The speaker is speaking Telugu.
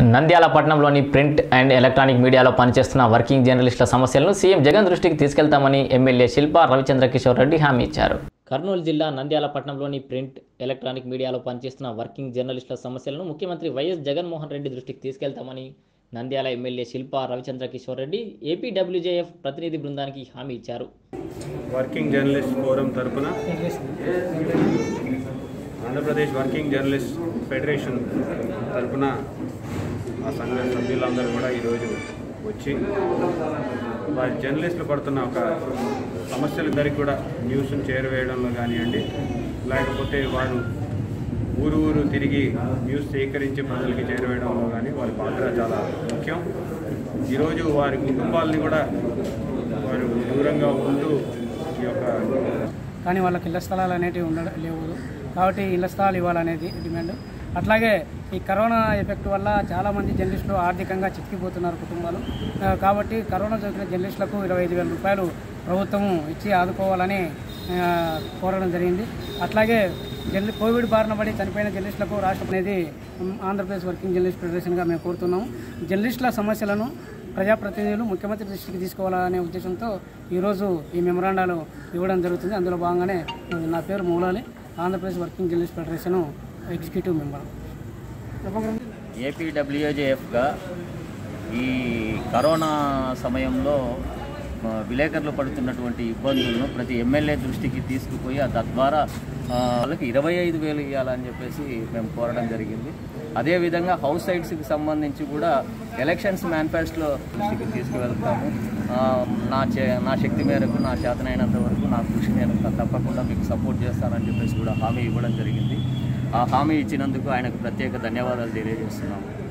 నంద్యాల పట్టణంలోని ప్రింట్ అండ్ ఎలక్ట్రానిక్ మీడియాలో పనిచేస్తున్న వర్కింగ్ జర్నలిస్టుల సమస్యలను సీఎం జగన్ దృష్టికి తీసుకెళ్తామని ఎమ్మెల్యే శిల్పా రవిచంద్ర కిషోర్ రెడ్డి హామీ ఇచ్చారు కర్నూలు జిల్లా నంద్యాల పట్టణంలోని ప్రింట్ ఎలక్ట్రానిక్ మీడియాలో పనిచేస్తున్న వర్కింగ్ జర్నలిస్టుల సమస్యలను ముఖ్యమంత్రి వైఎస్ జగన్మోహన్ రెడ్డి దృష్టికి తీసుకెళ్తామని నంద్యాల ఎమ్మెల్యే శిల్పా రవిచంద్ర కిషోర్ రెడ్డి ఏపీడబ్ల్యూజేఎఫ్ ప్రతినిధి బృందానికి హామీ ఇచ్చారు వర్కింగ్ జర్నలిస్ట్ ఫోరం తరపున ఆంధ్రప్రదేశ్ వర్కింగ్ జర్నలిస్ట్ ఫెడరేషన్ తరపున ఆ సంఘ సభ్యులందరూ కూడా ఈరోజు వచ్చి వారి జర్నలిస్టులు పడుతున్న ఒక సమస్యలిద్దరికి కూడా న్యూస్ను చేరవేయడంలో కానివ్వండి లేకపోతే వారు ఊరు ఊరు తిరిగి న్యూస్ సేకరించి ప్రజలకి చేరవేయడంలో కానీ వారి పాత్ర చాలా ముఖ్యం ఈరోజు వారి కుటుంబాలని కూడా వారు దూరంగా ఉంటూ ఈ యొక్క కానీ వాళ్ళకి ఇళ్ల స్థలాలు అనేటివి ఉండడం లేవు కాబట్టి ఇళ్ల స్థలాలు ఇవ్వాలనేది డిమాండ్ అట్లాగే ఈ కరోనా ఎఫెక్ట్ వల్ల చాలామంది జర్నలిస్టులు ఆర్థికంగా చిక్కిపోతున్నారు కుటుంబాలు ఆ, కాబట్టి కరోనా సోకిన జర్నలిస్టులకు ఇరవై ఐదు వేల రూపాయలు ప్రభుత్వం ఇచ్చి ఆదుకోవాలని ఆ, కోరడం జరిగింది అట్లాగే జర్నలి కోవిడ్ బారిన పడి చనిపోయిన జర్నలిస్టులకు రాష్ట్రం అనేది ఉమ్, ఆంధ్రప్రదేశ్ వర్కింగ్ జర్నలిస్ట్ ఫెడరేషన్గా మేము కోరుతున్నాము జర్నలిస్టుల సమస్యలను ప్రజాప్రతినిధులు ముఖ్యమంత్రి దృష్టికి తీసుకోవాలనే ఉద్దేశంతో ఈరోజు ఈ మెమరాండాలు ఇవ్వడం జరుగుతుంది అందులో భాగంగానే నా పేరు మూలాలి Andhra Pradesh working journalist federation executive member ఏపీడబ్ల్యూజేఎఫ్గా ఈ కరోనా సమయంలో ఆ, విలేకరులు పడుతున్నటువంటి ఇబ్బందులను ప్రతి ఎమ్మెల్యే దృష్టికి తీసుకుపోయి ఆ తద్వారా ఆ, వాళ్ళకి ఇరవై ఐదు వేలు ఇవ్వాలని చెప్పేసి మేము కోరడం జరిగింది అదేవిధంగా హౌస్ సైట్స్కి సంబంధించి కూడా ఎలక్షన్స్ మేనిఫెస్టోలో దృష్టికి తీసుకువెళ్తాము ఆ, నా చే నా శక్తి మేరకు నా చేతనైనంత వరకు నా కృషి మేరకు తప్పకుండా మీకు సపోర్ట్ చేస్తానని చెప్పేసి కూడా హామీ ఇవ్వడం జరిగింది ఆ హామీ ఇచ్చినందుకు ఆయనకు ప్రత్యేక ధన్యవాదాలు తెలియజేస్తున్నాము